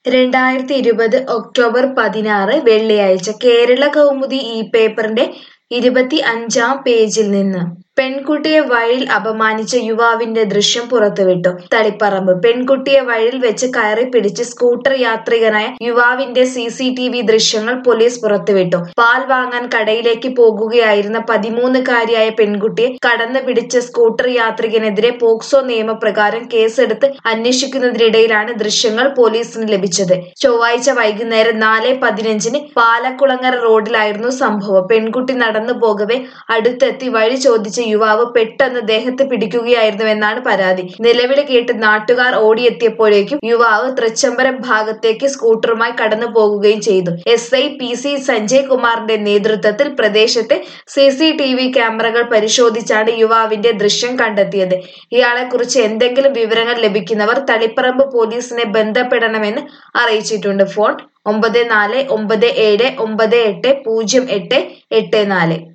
രണ്ടായിരത്തി ഇരുപത് ഒക്ടോബർ പതിനാറ് വെള്ളിയാഴ്ച കേരള കൗമുദി ഈ പേപ്പറിന്റെ ഇരുപത്തി അഞ്ചാം പേജിൽ നിന്ന് പെൺകുട്ടിയെ വഴിയിൽ അപമാനിച്ച യുവാവിന്റെ ദൃശ്യം പുറത്തുവിട്ടു തളിപ്പറമ്പ് പെൺകുട്ടിയെ വഴിയിൽ വെച്ച് കയറി പിടിച്ച് സ്കൂട്ടർ യാത്രികനായ യുവാവിന്റെ സി സി ടി വി ദൃശ്യങ്ങൾ പോലീസ് പുറത്തുവിട്ടു പാൽ വാങ്ങാൻ കടയിലേക്ക് പോകുകയായിരുന്ന പതിമൂന്നുകാരിയായ പെൺകുട്ടിയെ കടന്നു പിടിച്ച സ്കൂട്ടർ യാത്രികനെതിരെ പോക്സോ നിയമപ്രകാരം കേസെടുത്ത് അന്വേഷിക്കുന്നതിനിടയിലാണ് ദൃശ്യങ്ങൾ പോലീസിന് ലഭിച്ചത് ചൊവ്വാഴ്ച വൈകുന്നേരം നാല് പതിനഞ്ചിന് പാലക്കുളങ്ങര റോഡിലായിരുന്നു സംഭവം പെൺകുട്ടി നടന്നു പോകവെ അടുത്തെത്തി വഴി ചോദിച്ച യുവാവ് പെട്ടെന്ന് ദേഹത്ത് പിടിക്കുകയായിരുന്നുവെന്നാണ് പരാതി നിലവിളി കേട്ട് നാട്ടുകാർ ഓടിയെത്തിയപ്പോഴേക്കും യുവാവ് തൃച്ചംബരം ഭാഗത്തേക്ക് സ്കൂട്ടറുമായി കടന്നു പോകുകയും ചെയ്തു S I P C Sanjay കുമാറിന്റെ നേതൃത്വത്തിൽ പ്രദേശത്തെ സി സി ടി വി ക്യാമറകൾ പരിശോധിച്ചാണ് യുവാവിന്റെ ദൃശ്യം കണ്ടെത്തിയത് ഇയാളെക്കുറിച്ച് എന്തെങ്കിലും വിവരങ്ങൾ ലഭിക്കുന്നവർ തളിപ്പറമ്പ് പോലീസിനെ ബന്ധപ്പെടണമെന്ന് അറിയിച്ചിട്ടുണ്ട് ഫോൺ ഒമ്പത് നാല് ഒമ്പത് ഏഴ് ഒമ്പത് എട്ട് പൂജ്യം എട്ട് എട്ട് നാല്